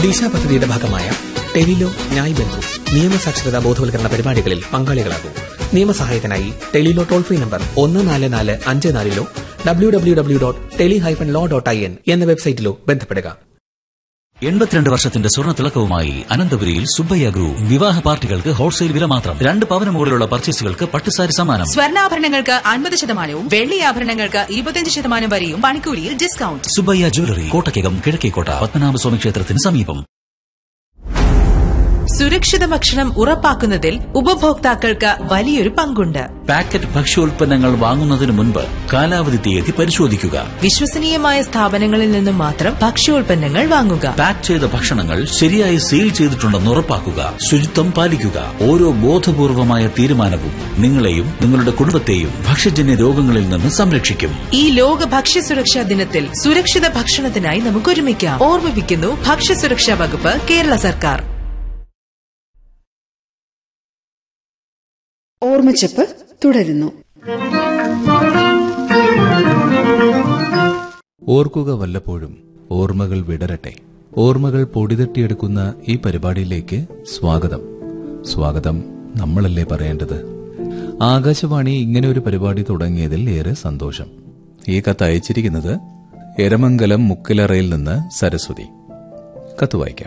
ദിശ പദ്ധതിയുടെ ഭാഗമായ ടെലിലോ ന്യായ് ബന്ധു നിയമസാക്ഷരതാ ബോധവൽക്കരണ പരിപാടികളിൽ പങ്കാളികളാകൂ നിയമസഹായത്തിനായി ടെലിലോ ടോൾ ഫ്രീ നമ്പർ ഒന്ന് നാല് നാല് അഞ്ച് നാലിലോ W W W dot tele hyphen law dot I N എന്ന വെബ്സൈറ്റിലോ ബന്ധപ്പെടുക എൺപത്തിരണ്ട് വർഷത്തിന്റെ സ്വർണ്ണ തിളക്കവുമായി അനന്തപുരിയിൽ സുബ്ബയ്യ ഗ്രൂപ്പ് വിവാഹ പാർട്ടികൾക്ക് ഹോൾസെയിൽ വില മാത്രം രണ്ട് പവന് മുകളിലുള്ള പർച്ചേസുകൾക്ക് പട്ടുസാരി സമ്മാനം സ്വർണ്ണാഭരണങ്ങൾക്ക് അൻപത് ശതമാനവും വെള്ളി ആഭരണങ്ങൾക്ക് ഇരുപത്തിയഞ്ച് ശതമാനം വരെയും പണിക്കൂലിയിൽ ഡിസ്കൗണ്ട് സുബ്ബയ്യ ജ്വല്ലറി കോട്ടയ്ക്കകം കിഴക്കേക്കോട്ട പത്മനാഭസ്വാമി ക്ഷേത്രത്തിന് സമീപം സുരക്ഷിത ഭക്ഷണം ഉറപ്പാക്കുന്നതിൽ ഉപഭോക്താക്കൾക്ക് വലിയൊരു പങ്കുണ്ട് പാക്കറ്റ് ഭക്ഷ്യോൽപ്പന്നങ്ങൾ വാങ്ങുന്നതിന് മുൻപ് കാലാവധി തീയതി പരിശോധിക്കുക വിശ്വസനീയമായ സ്ഥാപനങ്ങളിൽ നിന്നും മാത്രം ഭക്ഷ്യോൽപ്പന്നങ്ങൾ വാങ്ങുക പാക്ക് ചെയ്ത ഭക്ഷണങ്ങൾ ശരിയായി സീൽ ചെയ്തിട്ടുണ്ടെന്ന് ഉറപ്പാക്കുക ശുചിത്വം പാലിക്കുക ഓരോ ബോധപൂർവമായ തീരുമാനവും നിങ്ങളെയും നിങ്ങളുടെ കുടുംബത്തെയും ഭക്ഷ്യജന്യ രോഗങ്ങളിൽ നിന്ന് സംരക്ഷിക്കും ഈ ലോക ഭക്ഷ്യസുരക്ഷാ ദിനത്തിൽ സുരക്ഷിത ഭക്ഷണത്തിനായി നമുക്ക് ഒരുമിക്കാം ഓർമ്മിപ്പിക്കുന്നു ഭക്ഷ്യസുരക്ഷാ വകുപ്പ് കേരള സർക്കാർ ഓർമ്മച്ചപ്പ് തുടരുന്നു ഓർക്കുക വല്ലപ്പോഴും ഓർമ്മകൾ വിടരട്ടെ ഓർമ്മകൾ പൊടിതട്ടിയെടുക്കുന്ന ഈ പരിപാടിയിലേക്ക് സ്വാഗതം സ്വാഗതം നമ്മളല്ലേ പറയേണ്ടത് ആകാശവാണി ഇങ്ങനെ ഒരു പരിപാടി തുടങ്ങിയതിൽ ഏറെ സന്തോഷം ഈ കത്ത് അയച്ചിരിക്കുന്നത് എരമംഗലം മുക്കിലറയിൽ നിന്ന് സരസ്വതി കത്ത് വായിക്കാം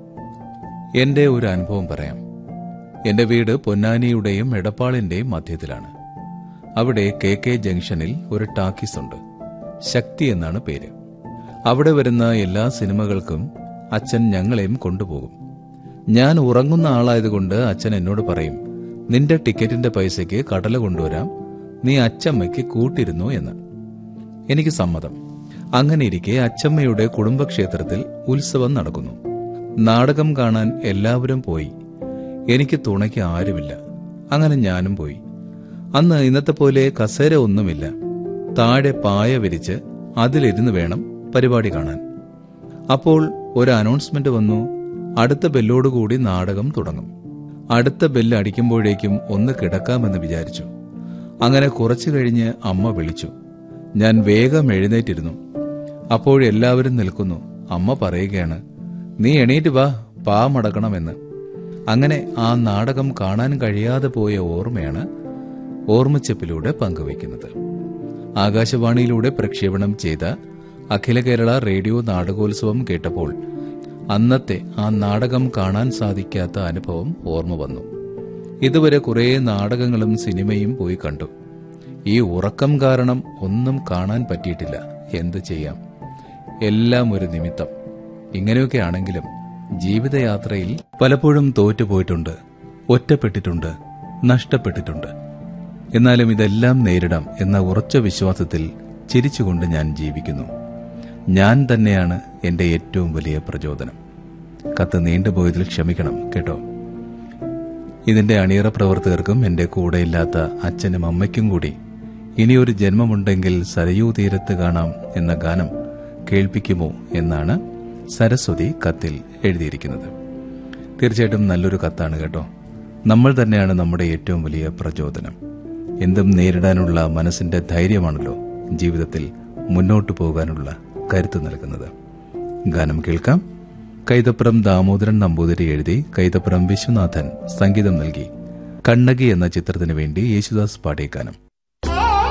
എന്റെ ഒരു അനുഭവം പറയാം എന്റെ വീട് പൊന്നാനിയുടെയും എടപ്പാളിന്റെയും മധ്യത്തിലാണ് അവിടെ കെ കെ ജംഗ്ഷനിൽ ഒരു ടാക്കീസ് ഉണ്ട് ശക്തി എന്നാണ് പേര് അവിടെ വരുന്ന എല്ലാ സിനിമകൾക്കും അച്ഛൻ ഞങ്ങളെയും കൊണ്ടുപോകും ഞാൻ ഉറങ്ങുന്ന ആളായതുകൊണ്ട് അച്ഛൻ എന്നോട് പറയും നിന്റെ ടിക്കറ്റിന്റെ പൈസയ്ക്ക് കടല കൊണ്ടുവരാം നീ അച്ചമ്മയ്ക്ക് കൂട്ടിരുന്നു എന്ന് എനിക്ക് സമ്മതം അങ്ങനെ ഇരിക്കെ അച്ചമ്മയുടെ കുടുംബക്ഷേത്രത്തിൽ ഉത്സവം നടക്കുന്നു നാടകം കാണാൻ എല്ലാവരും പോയി എനിക്ക് തുണയ്ക്ക് ആരുമില്ല അങ്ങനെ ഞാനും പോയി അന്ന് ഇന്നത്തെ പോലെ കസേര ഒന്നുമില്ല താഴെ പായ വിരിച്ച് അതിലിരുന്ന് വേണം പരിപാടി കാണാൻ അപ്പോൾ ഒരു അനൗൺസ്മെന്റ് വന്നു അടുത്ത ബെല്ലോടുകൂടി നാടകം തുടങ്ങും അടുത്ത ബെല്ല് അടിക്കുമ്പോഴേക്കും ഒന്ന് കിടക്കാമെന്ന് വിചാരിച്ചു അങ്ങനെ കുറച്ചു കഴിഞ്ഞ് അമ്മ വിളിച്ചു ഞാൻ വേഗം എഴുന്നേറ്റിരുന്നു അപ്പോഴെല്ലാവരും നിൽക്കുന്നു അമ്മ പറയുകയാണ് നീ എണീറ്റ് വാ പാ മടക്കണമെന്ന് അങ്ങനെ ആ നാടകം കാണാൻ കഴിയാതെ പോയ ഓർമ്മയാണ് ഓർമ്മച്ചപ്പിലൂടെ പങ്കുവയ്ക്കുന്നത് ആകാശവാണിയിലൂടെ പ്രക്ഷേപണം ചെയ്ത അഖില കേരള റേഡിയോ നാടകോത്സവം കേട്ടപ്പോൾ അന്നത്തെ ആ നാടകം കാണാൻ സാധിക്കാത്ത അനുഭവം ഓർമ്മ വന്നു ഇതുവരെ കുറേ നാടകങ്ങളും സിനിമയും പോയി കണ്ടു ഈ ഉറക്കം കാരണം ഒന്നും കാണാൻ പറ്റിയിട്ടില്ല എന്തു ചെയ്യാം എല്ലാം ഒരു നിമിത്തം ഇങ്ങനെയൊക്കെ ആണെങ്കിലും ജീവിതയാത്രയിൽ പലപ്പോഴും തോറ്റുപോയിട്ടുണ്ട് ഒറ്റപ്പെട്ടിട്ടുണ്ട് നഷ്ടപ്പെട്ടിട്ടുണ്ട് എന്നാലും ഇതെല്ലാം നേരിടാം എന്ന ഉറച്ച വിശ്വാസത്തിൽ ചിരിച്ചുകൊണ്ട് ഞാൻ ജീവിക്കുന്നു ഞാൻ തന്നെയാണ് എന്റെ ഏറ്റവും വലിയ പ്രചോദനം കത്ത് നീണ്ടുപോയതിൽ ക്ഷമിക്കണം കേട്ടോ ഇതിന്റെ അണിയറ പ്രവർത്തകർക്കും എന്റെ കൂടെയില്ലാത്ത അച്ഛനും അമ്മയ്ക്കും കൂടി ഇനിയൊരു ജന്മമുണ്ടെങ്കിൽ സരയൂ തീരത്ത് കാണാം എന്ന ഗാനം കേൾപ്പിക്കുമോ എന്നാണ് സരസ്വതി കത്തിൽ എഴുതിയിരിക്കുന്നത് തീർച്ചയായിട്ടും നല്ലൊരു കത്താണ് കേട്ടോ നമ്മൾ തന്നെയാണ് നമ്മുടെ ഏറ്റവും വലിയ പ്രചോദനം എന്തും നേരിടാനുള്ള മനസ്സിന്റെ ധൈര്യമാണല്ലോ ജീവിതത്തിൽ മുന്നോട്ടു പോകാനുള്ള കരുത്ത് നൽകുന്നത് ഗാനം കേൾക്കാം കൈതപ്പുറം ദാമോദരൻ നമ്പൂതിരി എഴുതി കൈതപ്പുറം വിശ്വനാഥൻ സംഗീതം നൽകി കണ്ണകി എന്ന ചിത്രത്തിനു വേണ്ടി യേശുദാസ് പാടിയ ഗാനം